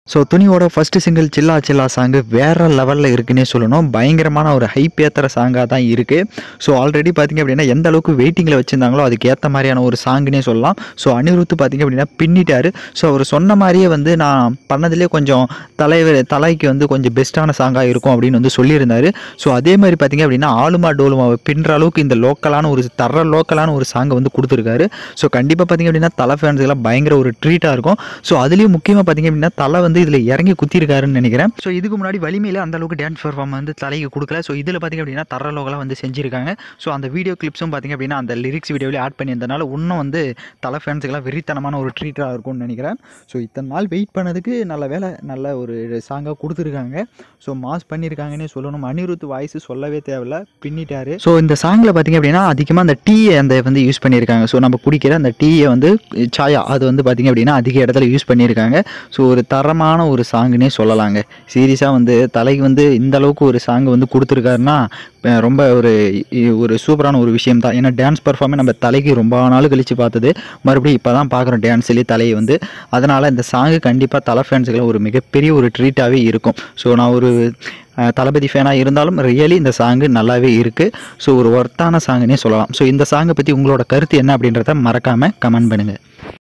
so துணியோட first single சில்லா சில்லா சாங்கு வேற லெவலில் இருக்குன்னே சொல்லணும் பயங்கரமான ஒரு ஹைப் ஏற்றுற சாங்காக தான் இருக்குது ஸோ ஆல்ரெடி பார்த்தீங்க அப்படின்னா எந்த அளவுக்கு வெயிட்டிங்கில் வச்சுருந்தாங்களோ அதுக்கு ஏற்ற மாதிரியான ஒரு சாங்குனே சொல்லலாம் ஸோ அனிருத் பார்த்தீங்க அப்படின்னா பின்னிட்டாரு ஸோ அவர் சொன்ன மாதிரியே வந்து நான் பண்ணதுலேயே கொஞ்சம் தலைவர் தலைக்கு வந்து கொஞ்சம் பெஸ்ட்டான சாங்காக இருக்கும் அப்படின்னு வந்து சொல்லியிருந்தாரு ஸோ அதே மாதிரி பார்த்தீங்க அப்படின்னா ஆளுமா டோலுமாவை பின்னுற அளவுக்கு இந்த லோக்கலான ஒரு தர லோக்கலான ஒரு சாங்கை வந்து கொடுத்துருக்காரு ஸோ கண்டிப்பாக பார்த்தீங்க அப்படின்னா தலை ஃபேன்ஸுக்கெல்லாம் பயங்கர ஒரு ட்ரீட்டாக இருக்கும் ஸோ அதுலேயும் முக்கியமாக பார்த்தீங்க அப்படின்னா தலை வந்து இதில் இறங்கி குத்திருக்காருன்னு நினைக்கிறேன் ஸோ இதுக்கு முன்னாடி வலிமையில் அந்த அளவுக்கு டான்ஸ் பர்ஃபார்ம் வந்து தலைக்கு கொடுக்கல ஸோ இதில் பார்த்தீங்க அப்படின்னா தர லோகலாம் வந்து செஞ்சிருக்காங்க ஸோ அந்த வீடியோ கிளிப்ஸும் பார்த்தீங்க அப்படின்னா அந்த லிரிக்ஸ் வீடியோவில் ஆட் பண்ணியிருந்தனால இன்னும் வந்து தலை ஃபேன்ஸுக்கெல்லாம் வெறித்தனமான ஒரு ட்ரீட்டாக இருக்கும்னு நினைக்கிறேன் ஸோ இத்தனை நாள் வெயிட் பண்ணதுக்கு நல்ல வேலை நல்ல ஒரு சாங்காக கொடுத்துருக்காங்க ஸோ மாஸ் பண்ணியிருக்காங்கன்னே சொல்லணும் அனிருத் வாய்ஸ் சொல்லவே தேவையில்ல பின்னிட்டாரு ஸோ இந்த சாங்கில் பார்த்தீங்க அப்படின்னா அதிகமாக அந்த டீயை அந்த வந்து யூஸ் பண்ணியிருக்காங்க ஸோ நம்ம குடிக்கிற அந்த டீயை வந்து சாயா அது வந்து பார்த்தீங்க அப்படின்னா அதிக இடத்துல யூஸ் பண்ணியிருக்காங்க ஸோ ஒரு தரமான ஒரு சாங்குனே சொல்லலாங்க சீரியஸாக வந்து தலைக்கு வந்து இந்த அளவுக்கு ஒரு சாங் வந்து கொடுத்துருக்காருன்னா அஹ் ரொம்ப ஒரு இ- ஒரு சூப்பரான ஒரு விஷயம் தான் ஏன்னா டான்ஸ் பர்ஃபார்மே நம்ம தலைக்கு ரொம்ப நாள் கழித்து பார்த்தது மறுபடியும் இப்போ தான் பார்க்குறோம் டான்ஸ்லேயே தலையை வந்து அதனால் இந்த சாங்கு கண்டிப்பாக தலை ஃபேன்ஸுக்கெல்லாம் ஒரு மிகப்பெரிய ஒரு ட்ரீட்டாகவே இருக்கும் ஸோ நான் ஒரு அஹ், தளபதி ஃபேனாக இருந்தாலும் ரியலி இந்த சாங்கு நல்லாவே இருக்குது ஸோ ஒரு ஒர்த்தான சாங்குன்னே சொல்லலாம் ஸோ இந்த சாங்கை பற்றி உங்களோட கருத்து என்ன அப்படின்றத மறக்காமல் கமெண்ட் பண்ணுங்கள்